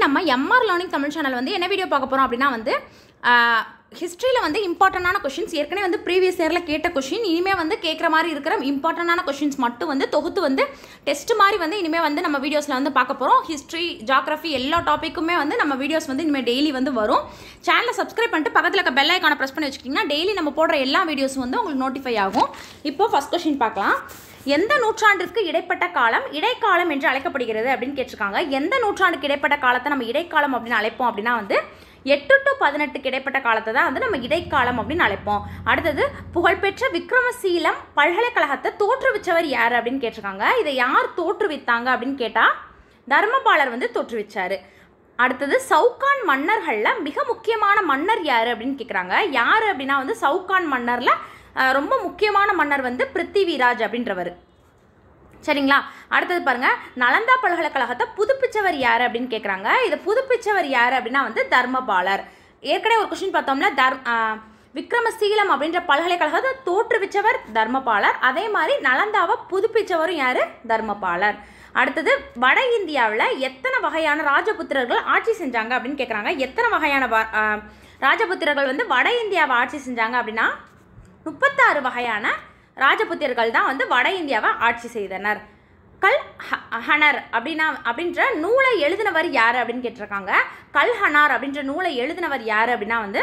நம்ம MR learning Tamil channel வந்து என்ன வீடியோ பார்க்க போகிறோம் அப்படின்னா வந்து ஹிஸ்ட்ரியில் வந்து இம்பார்ட்டண்டான கொஷின்ஸ் ஏற்கனவே வந்து ப்ரீவியஸ் இயரில் கேட்ட கொஷின் இனிமேல் வந்து கேட்குற மாதிரி இருக்கிற இம்பார்ட்டண்டான கொஷின்ஸ் மட்டும் வந்து தொகுத்து வந்து டெஸ்ட் மாதிரி வந்து இனிமேல் வந்து நம்ம வீடியோஸில் வந்து பார்க்க போகிறோம் ஹிஸ்ட்ரி ஜாகிரஃபி எல்லா டாப்பிக்குமே வந்து நம்ம வீடியோஸ் வந்து இனிமேல் டெய்லி வந்து வரும் சேனலை சப்ஸ்கிரைப் பண்ணிட்டு பக்கத்தில் இருக்க பெல் ஐக்கானை ப்ரெஸ் பண்ணி வச்சுக்கிட்டிங்கன்னா டெய்லி நம்ம போடுற எல்லா வீடியோஸும் வந்து உங்களுக்கு நோட்டிஃபை ஆகும் இப்போ ஃபஸ்ட் கொஷின் பார்க்கலாம் எந்த நூற்றாண்டிற்கு இடைப்பட்ட காலம் இடைக்காலம் என்று அழைக்கப்படுகிறது அப்படின்னு கேட்டிருக்காங்க எந்த நூற்றாண்டுக்கு இடைப்பட்ட காலத்தை நம்ம இடைக்காலம் அப்படின்னு அழைப்போம் அப்படின்னா வந்து எட்டு டு பதினெட்டுக்கு இடைப்பட்ட காலத்தை தான் வந்து நம்ம இடைக்காலம் அப்படின்னு அழைப்போம் அடுத்தது புகழ்பெற்ற விக்ரமசீலம் பல்கலைக்கழகத்தை தோற்றுவிச்சவர் யார் அப்படின்னு கேட்டிருக்காங்க இதை யார் தோற்றுவித்தாங்க அப்படின்னு கேட்டால் தர்மபாலர் வந்து தோற்றுவிச்சாரு அடுத்தது சவுகான் மன்னர்களில் மிக முக்கியமான மன்னர் யார் அப்படின்னு கேட்குறாங்க யார் அப்படின்னா வந்து சவுகான் மன்னரில் அஹ், ரொம்ப முக்கியமான மன்னர் வந்து பிருத்திவிராஜ் அப்படின்றவர் சரிங்களா அடுத்தது பாருங்க நலந்தா பல்கலைக்கழகத்தை புதுப்பிச்சவர் யார் அப்படின்னு கேட்குறாங்க இதை புதுப்பிச்சவர் யார் அப்படின்னா வந்து தர்மபாலர் ஏற்கனவே ஒரு கொஸ்டின் பார்த்தோம்ல தர் ஆஹ், விக்ரமசீலம் அப்படின்ற பல்கலைக்கழகத்தை தோற்றுவிச்சவர் தர்மபாலர் அதே மாதிரி நலந்தாவை புதுப்பிச்சவரும் யார் தர்மபாலர் அடுத்தது வட இந்தியாவில் எத்தனை வகையான ராஜபுத்திரர்கள் ஆட்சி செஞ்சாங்க அப்படின்னு கேட்குறாங்க எத்தனை வகையான வ- ஆஹ், ராஜபுத்திரர்கள் வந்து வட இந்தியாவை ஆட்சி செஞ்சாங்க அப்படின்னா முப்பத்தாறு வகையான ராஜபுத்திரர்கள் தான் வந்து வட இந்தியாவை ஆட்சி செய்தனர் கல் ஹ- ஹனர் அப்படின்னா அப்படின்ற நூலை எழுதினவர் யார் அப்படின்னு கேட்டிருக்காங்க கல் ஹனார் அப்படின்ற நூலை எழுதினவர் யார் அப்படின்னா வந்து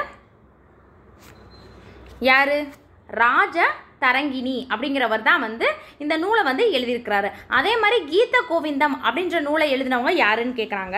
யாரு ராஜ தரங்கிணி அப்படிங்கிறவர் தான் வந்து இந்த நூலை வந்து எழுதியிருக்கிறாரு அதே மாதிரி கீத கோவிந்தம் அப்படின்ற நூலை எழுதினவங்க யாருன்னு கேட்குறாங்க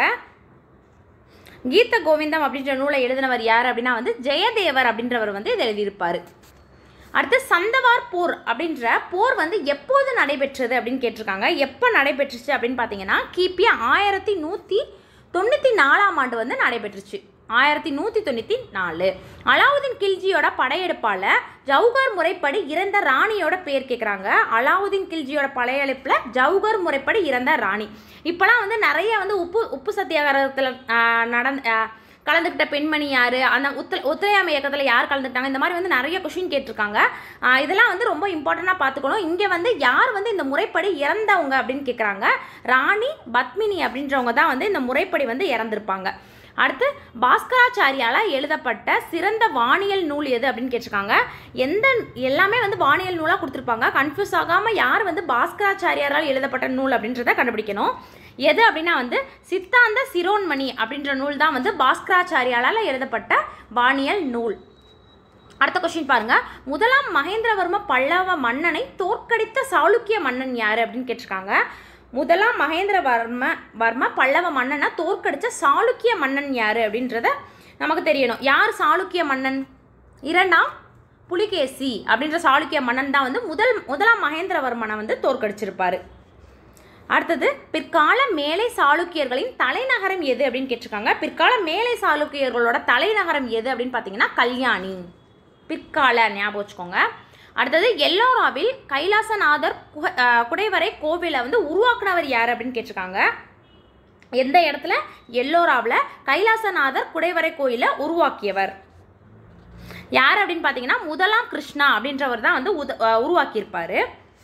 கீத கோவிந்தம் அப்படின்ற நூலை எழுதினவர் யார் அப்படின்னா வந்து ஜெயதேவர் அப்படின்றவர் வந்து இதை எழுதியிருப்பார் அடுத்து சந்தவார் போர் அப்படின்ற போர் வந்து எப்போது நடைபெற்றது அப்படின்னு கேட்டிருக்காங்க எப்போ நடைபெற்றுச்சு அப்படின்னு பார்த்தீங்கன்னா கிபி ஆயிரத்தி நூற்றி தொண்ணூற்றி நாலாம் ஆண்டு வந்து நடைபெற்றுச்சு ஆயிரத்தி நூற்றி தொண்ணூற்றி நாலு அலாவுதீன் கில்ஜியோட படையெடுப்பால் ஜவுகர் முறைப்படி இறந்த ராணியோட பேர் கேட்குறாங்க அலாவுதீன் கில்ஜியோட படையெடுப்பில் ஜவுகர் முறைப்படி இறந்த ராணி இப்போலாம் வந்து நிறைய வந்து உப்பு உப்பு சத்தியாகிரகத்தில் நடந்த ஆஹ், கலந்துக்கிட்ட பெண்மணி யார் அந்த உத்த ஒத்துழையாமை இயக்கத்தில் யார் கலந்துக்கிட்டாங்க இந்த மாதிரி வந்து நிறைய கொஷின் கேட்டிருக்காங்க ஆஹ் இதெல்லாம் வந்து ரொம்ப இம்பார்ட்டண்ட்டாக பார்த்துக்கணும் இங்கே வந்து யார் வந்து இந்த முறைப்படி இறந்தவங்க அப்படின்னு கேட்குறாங்க ராணி பத்மினி அப்படின்றவங்க தான் வந்து இந்த முறைப்படி வந்து இறந்துருப்பாங்க அடுத்து பாஸ்கராச்சாரியால எழுதப்பட்ட சிறந்த வானியல் நூல் எது அப்படின்னு கேட்டிருக்காங்க எந்த எல்லாமே வந்து வானியல் நூலாக கொடுத்துருப்பாங்க கன்ஃபியூஸ் ஆகாமல் யார் வந்து பாஸ்கராச்சாரியாரால் எழுதப்பட்ட நூல் அப்படின்றத கண்டுபிடிக்கணும் எது அப்படின்னா வந்து சித்தாந்த சிரோன்மணி அப்படின்ற நூல் தான் வந்து பாஸ்கராச்சாரியாலால் எழுதப்பட்ட வானியல் நூல் அடுத்த கொஸ்டின் பாருங்க முதலாம் மகேந்திரவர்ம பல்லவ மன்னனை தோற்கடித்த சாளுக்கிய மன்னன் யார் அப்படின்னு கேட்டிருக்காங்க முதலாம் மகேந்திரவர்ம வர்ம பல்லவ மன்னனை தோற்கடித்த சாளுக்கிய மன்னன் யார் அப்படின்றத நமக்கு தெரியணும் யார் சாளுக்கிய மன்னன் இரண்டாம் புலிகேசி அப்படின்ற சாளுக்கிய மன்னன் தான் வந்து முதல் முதலாம் மகேந்திரவர்மனை வந்து தோற்கடிச்சிருப்பாரு அடுத்தது பிற்கால மேலை சாளுக்கியர்களின் தலைநகரம் எது அப்படின்னு கேட்டிருக்காங்க பிற்கால மேலை சாளுக்கியர்களோட தலைநகரம் எது அப்படின்னு பார்த்தீங்கன்னா கல்யாணி பிற்கால ஞாபகம் வச்சுக்கோங்க அடுத்தது எல்லோராவில் கைலாசநாதர் குக அஹ் குடைவரை கோவிலை வந்து உருவாக்குனவர் யார் அப்படின்னு கேட்டிருக்காங்க எந்த இடத்துல எல்லோராவில் கைலாசநாதர் குடைவரை கோயிலை உருவாக்கியவர் யார் அப்படின்னு பார்த்தீங்கன்னா முதலாம் கிருஷ்ணா அப்படின்றவர் தான் வந்து உத அஹ் உருவாக்கியிருப்பாரு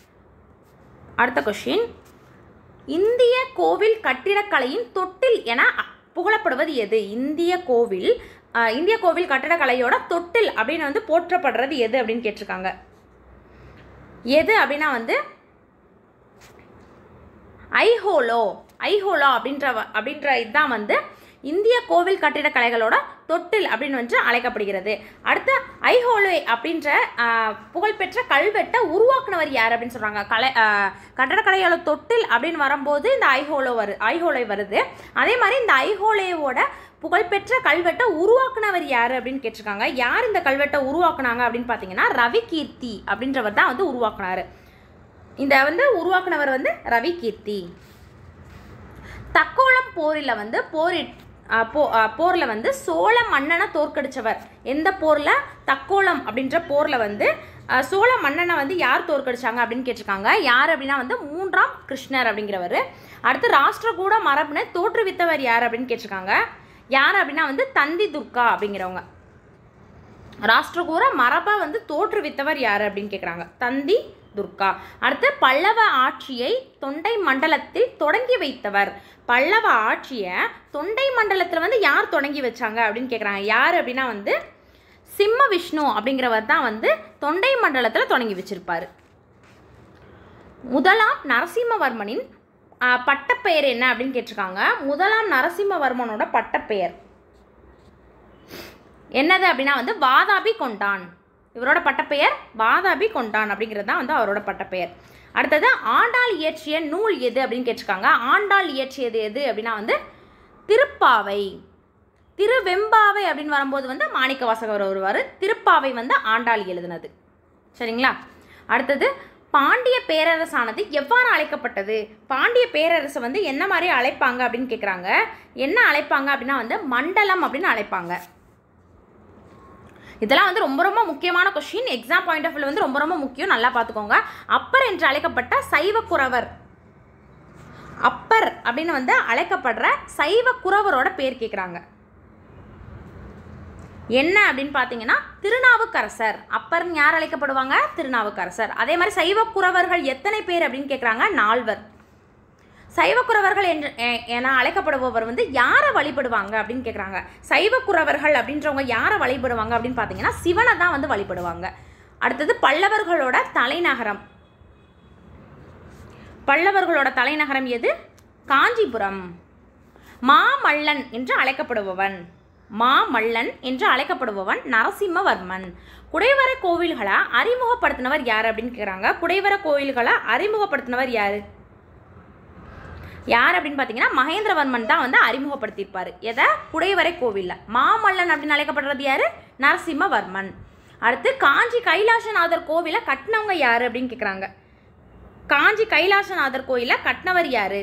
அடுத்த கொஷின் இந்திய கோவில் கட்டிடக்கலையின் தொட்டில் என அ- புகழப்படுவது எது இந்திய கோவில் அஹ், இந்திய கோவில் கட்டிடக்கலையோட தொட்டில் அப்படின்னு வந்து போற்றப்படுறது எது அப்படின்னு கேட்டிருக்காங்க எது அப்படின்னா வந்து ஐஹோலோ ஐஹோலோ அப்படின்ற வ- அப்படின்ற இதுதான் வந்து இந்திய கோவில் கட்டிடக்கலைகளோட தொட்டில் அப்படின்னு வந்து அழைக்கப்படுகிறது அடுத்து ஐஹோலோ அப்படின்ற ஆஹ், புகழ்பெற்ற கல்வெட்டை உருவாக்குனவர் யார் அப்படின்னு சொல்கிறாங்க கலை ஆஹ், கட்டடக்கலையோட தொட்டில் அப்படின்னு வரும்போது இந்த ஐஹோலோ வரு ஐஹோலை வருது அதே மாதிரி இந்த ஐஹோலேவோட புகழ்பெற்ற கல்வெட்டை உருவாக்குனவர் யார் அப்படின்னு கேட்டிருக்காங்க யார் இந்த கல்வெட்டை உருவாக்குனாங்க அப்படின்னு பார்த்தீங்கன்னா ரவி கீர்த்தி அப்படின்றவர் தான் வந்து உருவாக்குனாரு இந்த வந்து உருவாக்குனவர் வந்து ரவி கீர்த்தி தக்கோலம் போரில் வந்து போரி அஹ் போ போரில் வந்து சோழ மன்னனை தோற்கடிச்சவர் எந்த போரில் தக்கோலம் அப்படின்ற போரில் வந்து அஹ், சோழ மன்னனை வந்து யார் தோற்கடிச்சாங்க அப்படின்னு கேட்டிருக்காங்க யார் அப்படின்னா வந்து மூன்றாம் கிருஷ்ணர் அப்படிங்கிறவர் அடுத்து ராஷ்டிரகூட மரபனை தோற்றுவித்தவர் யார் அப்படின்னு கேட்டிருக்காங்க யார் அப்படின்னா வந்து தந்தி துர்கா அப்படிங்கிறவங்க ராஷ்டிரகூட மரபை வந்து தோற்றுவித்தவர் யார் அப்படின்னு கேட்குறாங்க தந்தி துர்கா அடுத்து பல்லவ ஆட்சியை தொண்டை மண்டலத்தில் தொடங்கி வைத்தவர் பல்லவ ஆட்சியை தொண்டை மண்டலத்தில் வந்து யார் தொடங்கி வச்சாங்க அப்படின்னு கேட்குறாங்க யார் அப்படின்னா வந்து சிம்ம விஷ்ணு அப்படிங்கிறவர் தான் வந்து தொண்டை மண்டலத்தில் தொடங்கி வச்சிருப்பாரு முதலாம் நரசிம்மவர்மனின் ஆ, பட்டப்பெயர் என்ன அப்படின்னு கேட்டிருக்காங்க முதலாம் நரசிம்மவர்மனோட பட்டப்பெயர் என்னது அப்படின்னா வந்து வாதாபி கொண்டான் இவரோட பட்டப்பெயர் வாதாபி கொண்டான் அப்படிங்கிறது தான் வந்து அவரோட பட்டப்பெயர் அடுத்தது ஆண்டாள் இயற்றிய நூல் எது அப்படின்னு கேட்டிருக்காங்க ஆண்டாள் இயற்றியது எது அப்படின்னா வந்து திருப்பாவை திருவெம்பாவை அப்படின்னு வரும்போது வந்து மாணிக்க வாசகர் வருவார் திருப்பாவை வந்து ஆண்டாள் எழுதினது சரிங்களா அடுத்தது பாண்டிய பேரரசானது எவ்வாறு அழைக்கப்பட்டது பாண்டிய பேரரசை வந்து என்ன மாதிரி அழைப்பாங்க அப்படின்னு கேட்குறாங்க என்ன அழைப்பாங்க அப்படின்னா வந்து மண்டலம் அப்படின்னு அழைப்பாங்க இதெல்லாம் வந்து ரொம்ப ரொம்ப முக்கியமான question exam point of view வந்து ரொம்ப ரொம்ப முக்கியம் நல்லா பார்த்துக்கோங்க அப்பர் என்று அழைக்கப்பட்ட சைவ குறவர் அப்பர் அப்படின்னு வந்து அழைக்கப்படுற சைவ குறவரோட பேர் கேட்குறாங்க என்ன அப்படின்னு பார்த்தீங்கன்னா திருநாவுக்கரசர் அப்பர்னு யார் அழைக்கப்படுவாங்க திருநாவுக்கரசர் அதே மாதிரி சைவ குறவர்கள் எத்தனை பேர் அப்படின்னு கேட்குறாங்க நால்வர் சைவ குறவர்கள் என்று எ- என அழைக்கப்படுபவர் வந்து யாரை வழிபடுவாங்க அப்படின்னு கேட்குறாங்க சைவ குறவர்கள் அப்படின்றவங்க யாரை வழிபடுவாங்க அப்படின்னு பார்த்தீங்கன்னா சிவனை தான் வந்து வழிபடுவாங்க அடுத்தது பல்லவர்களோட தலைநகரம் பல்லவர்களோட தலைநகரம் எது காஞ்சிபுரம் மாமல்லன் என்று அழைக்கப்படுபவன் மாமல்லன் என்று அழைக்கப்படுபவன் நரசிம்மவர்மன் குடைவர கோவில்களை அறிமுகப்படுத்தினவர் யார் அப்படின்னு கேட்குறாங்க குடைவர கோவில்களை அறிமுகப்படுத்தினவர் யார் யார் அப்படின்னு பார்த்தீங்கன்னா மகேந்திரவர்மன் தான் வந்து அறிமுகப்படுத்தியிருப்பார் எதை குடைவரை கோவிலில் மாமல்லன் அப்படின்னு அழைக்கப்படுறது யார் நரசிம்மவர்மன் அடுத்து காஞ்சி கைலாசநாதர் கோவிலை கட்டினவங்க யார் அப்படின்னு கேட்குறாங்க காஞ்சி கைலாசநாதர் கோயிலை கட்டினவர் யார்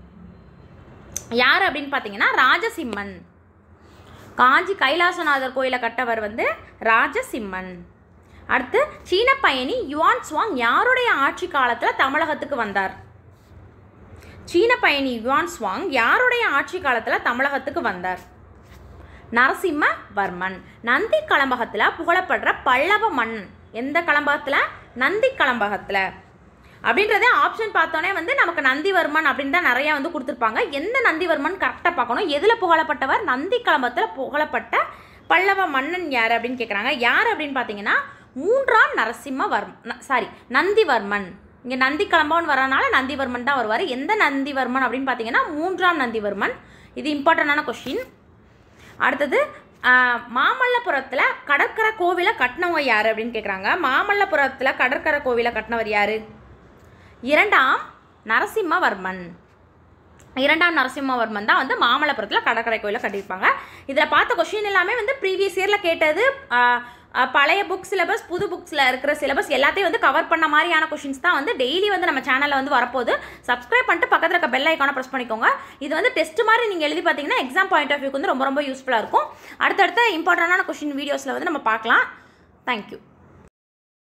யார் அப்படின்னு பார்த்தீங்கன்னா ராஜசிம்மன் காஞ்சி கைலாசநாதர் கோயிலை கட்டவர் வந்து ராஜசிம்மன் அடுத்து சீன பயணி யுவான் சுவாங் யாருடைய ஆட்சி காலத்தில் தமிழகத்துக்கு வந்தார் சீன பயணி யுவான் சுவாங் யாருடைய ஆட்சி காலத்தில் தமிழகத்துக்கு வந்தார் நரசிம்மவர்மன் நந்தி கலம்பகத்தில் புகழப்படுற பல்லவ மன்னன் எந்த கலம்பகத்தில் நந்தி கலம்பகத்தில் அப்படின்றதே ஆப்ஷன் பார்த்தோன்னே வந்து நமக்கு நந்திவர்மன் அப்படின்னு தான் நிறையா வந்து கொடுத்துருப்பாங்க எந்த நந்திவர்மன் கரெக்டாக பார்க்கணும் எதில் புகழப்பட்டவர் நந்தி கலம்பத்தில் புகழப்பட்ட பல்லவ மன்னன் யார் அப்படின்னு கேட்குறாங்க யார் அப்படின்னு பார்த்தீங்கன்னா மூன்றாம் நரசிம்மவர்மன் சாரி நந்திவர்மன் இங்கே நந்தி கிளம்பவன் வரனால நந்திவர்மன் தான் வருவார் எந்த நந்திவர்மன் அப்படின்னு பார்த்தீங்கன்னா மூன்றாம் நந்திவர்மன் இது இம்பார்ட்டண்டான கொஷின் அடுத்தது ஆஹ், மாமல்லபுரத்தில் கடற்கரை கோவிலை கட்டினவங்க யார் அப்படின்னு கேட்குறாங்க மாமல்லபுரத்தில் கடற்கரை கோவிலை கட்டினவர் யார் இரண்டாம் நரசிம்மவர்மன் இரண்டாம் நரசிம்மவர்மன் தான் வந்து மாமல்லபுரத்தில் கடற்கரை கோயிலை கட்டியிருப்பாங்க இதில் பார்த்த கொஷின் எல்லாமே வந்து ப்ரீவியஸ் இயரில் கேட்டது ஆஹ், ஆஹ், பழைய புக் சிலபஸ் புது புக்ஸில் இருக்கிற சிலபஸ் எல்லாத்தையும் வந்து கவர் பண்ண மாதிரியான கொஷின்ஸ் தான் வந்து டெய்லி வந்து நம்ம சேனலில் வந்து வரப்போகுது சப்ஸ்கிரைப் பண்ணிட்டு பக்கத்தில் இருக்க பெல் ஐக்கானை ப்ரெஸ் பண்ணிக்கோங்க இது வந்து டெஸ்ட் மாதிரி நீங்கள் எழுதி பார்த்தீங்கன்னா எக்ஸாம் பாயிண்ட் ஆஃப் வியூக்கு வந்து ரொம்ப ரொம்ப யூஸ்ஃபுல்லாக இருக்கும் அடுத்தடுத்த இம்பார்ட்டண்டான கொஷின் வீடியோஸில் வந்து நம்ம பார்க்கலாம் தேங்க்யூ